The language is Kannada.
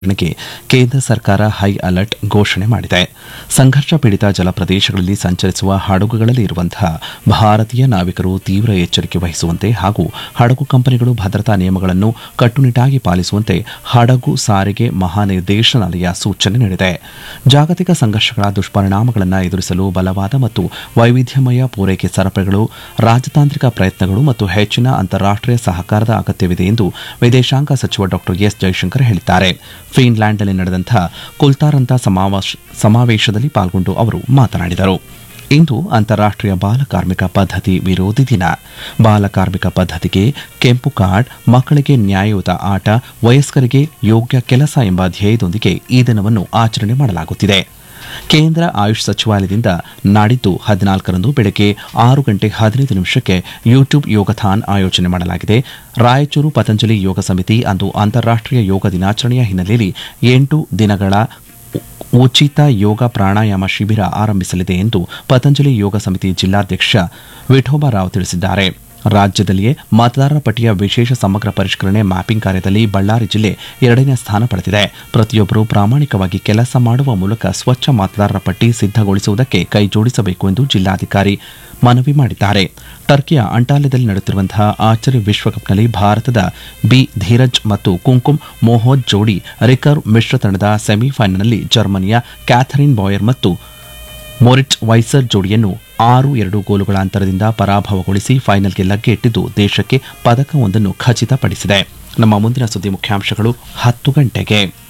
ಗೆ ಕೇಂದ್ರ ಸರ್ಕಾರ ಹೈ ಅಲರ್ಟ್ ಘೋಷಣೆ ಮಾಡಿದೆ ಸಂಘರ್ಷ ಪೀಡಿತ ಜಲಪ್ರದೇಶಗಳಲ್ಲಿ ಸಂಚರಿಸುವ ಹಡಗುಗಳಲ್ಲಿ ಇರುವಂತಹ ಭಾರತೀಯ ನಾವಿಕರು ತೀವ್ರ ಎಚ್ಚರಿಕೆ ವಹಿಸುವಂತೆ ಹಾಗೂ ಹಡಗು ಕಂಪನಿಗಳು ಭದ್ರತಾ ನಿಯಮಗಳನ್ನು ಕಟ್ಟುನಿಟ್ಟಾಗಿ ಪಾಲಿಸುವಂತೆ ಹಡಗು ಸಾರಿಗೆ ಮಹಾನಿರ್ದೇಶನಾಲಯ ಸೂಚನೆ ನೀಡಿದೆ ಜಾಗತಿಕ ಸಂಘರ್ಷಗಳ ದುಷ್ಪರಿಣಾಮಗಳನ್ನು ಎದುರಿಸಲು ಬಲವಾದ ಮತ್ತು ವೈವಿಧ್ಯಮಯ ಪೂರೈಕೆ ಸರಪಳಿಗಳು ರಾಜತಾಂತ್ರಿಕ ಪ್ರಯತ್ನಗಳು ಮತ್ತು ಹೆಚ್ಚಿನ ಅಂತಾರಾಷ್ಟೀಯ ಸಹಕಾರದ ಅಗತ್ಯವಿದೆ ಎಂದು ವಿದೇಶಾಂಗ ಸಚಿವ ಡಾ ಎಸ್ ಜೈಶಂಕರ್ ಹೇಳಿದ್ದಾರೆ ಫಿನ್ಲ್ಯಾಂಡ್ನಲ್ಲಿ ನಡೆದಂತಹ ಕುಲ್ತಾರಂತ ಸಮಾವೇಶ- ಸಮಾವೇಶದಲ್ಲಿ ಪಾಲ್ಗೊಂಡು ಅವರು ಮಾತನಾಡಿದರು ಇಂದು ಅಂತಾರಾಷ್ಟೀಯ ಬಾಲ ಕಾರ್ಮಿಕ ಪದ್ಧತಿ ವಿರೋಧಿ ದಿನ ಬಾಲ ಕಾರ್ಮಿಕ ಪದ್ಧತಿಗೆ ಕೆಂಪು ಕಾರ್ಡ್ ಮಕ್ಕಳಿಗೆ ನ್ಯಾಯಯುತ ಆಟ ವಯಸ್ಕರಿಗೆ ಯೋಗ್ಯ ಕೆಲಸ ಎಂಬ ಧ್ಯೇಯದೊಂದಿಗೆ ಈ ದಿನವನ್ನು ಆಚರಣೆ ಮಾಡಲಾಗುತ್ತಿದೆ ಕೇಂದ್ರ ಆಯುಷ್ ಸಚಿವಾಲಯದಿಂದ ನಾಡಿದ್ದು ಹದಿನಾಲ್ಕರಂದು ಬೆಳಗ್ಗೆ ಆರು ಗಂಟೆ ಹದಿನೈದು ನಿಮಿಷಕ್ಕೆ ಯೂಟ್ಯೂಬ್ ಯೋಗಥಾನ್ ಆಯೋಜನೆ ಮಾಡಲಾಗಿದೆ ರಾಯಚೂರು ಪತಂಜಲಿ ಯೋಗ ಸಮಿತಿ ಅಂದು ಅಂತಾರಾಷ್ಟೀಯ ಯೋಗ ದಿನಾಚರಣೆಯ ಹಿನ್ನೆಲೆಯಲ್ಲಿ ಎಂಟು ದಿನಗಳ ಉಚಿತ ಯೋಗ ಪ್ರಾಣಾಯಾಮ ಶಿಬಿರ ಆರಂಭಿಸಲಿದೆ ಎಂದು ಪತಂಜಲಿ ಯೋಗ ಸಮಿತಿ ಜಿಲ್ಲಾಧ್ಯಕ್ಷ ವಿಠೋಬಾ ರಾವ್ ತಿಳಿಸಿದ್ದಾರೆ ರಾಜ್ಯದಲ್ಲಿಯೇ ಮತದಾರರ ಪಟ್ಟಿಯ ವಿಶೇಷ ಸಮಗ್ರ ಪರಿಷ್ಕರಣೆ ಮ್ಯಾಪಿಂಗ್ ಕಾರ್ಯದಲ್ಲಿ ಬಳ್ಳಾರಿ ಜಿಲ್ಲೆ ಎರಡನೇ ಸ್ಥಾನ ಪಡೆದಿದೆ ಪ್ರತಿಯೊಬ್ಬರು ಪ್ರಾಮಾಣಿಕವಾಗಿ ಕೆಲಸ ಮಾಡುವ ಮೂಲಕ ಸ್ವಚ್ಛ ಮತದಾರರ ಪಟ್ಟಿ ಸಿದ್ದಗೊಳಿಸುವುದಕ್ಕೆ ಕೈ ಜೋಡಿಸಬೇಕು ಎಂದು ಜಿಲ್ಲಾಧಿಕಾರಿ ಮನವಿ ಮಾಡಿದ್ದಾರೆ ಟರ್ಕಿಯ ಅಂಟಾಲ್ಯದಲ್ಲಿ ನಡೆಯುತ್ತಿರುವಂತಹ ಆರ್ಚರಿ ವಿಶ್ವಕಪ್ನಲ್ಲಿ ಭಾರತದ ಬಿ ಧೀರಜ್ ಮತ್ತು ಕುಂಕುಮ್ ಮೋಹೋದ್ ಜೋಡಿ ರಿಕರ್ವ್ ಮಿಶ್ರ ತಂಡದ ಸೆಮಿಫೈನಲ್ನಲ್ಲಿ ಜರ್ಮನಿಯ ಕ್ಯಾಥರಿನ್ ಬಾಯರ್ ಮತ್ತು ಮೊರಿಟ್ ವೈಸರ್ ಜೋಡಿಯನ್ನು ಆರು ಎರಡು ಗೋಲುಗಳ ಅಂತರದಿಂದ ಪರಾಭವಗೊಳಿಸಿ ಫೈನಲ್ಗೆ ಲಗ್ಗೆ ಇಟ್ಟಿದ್ದು ದೇಶಕ್ಕೆ ಪದಕವೊಂದನ್ನು ಖಚಿತಪಡಿಸಿದೆ ನಮ್ಮ ಮುಂದಿನ ಸುದ್ದಿ ಮುಖ್ಯಾಂಶಗಳು ಹತ್ತು ಗಂಟೆಗೆ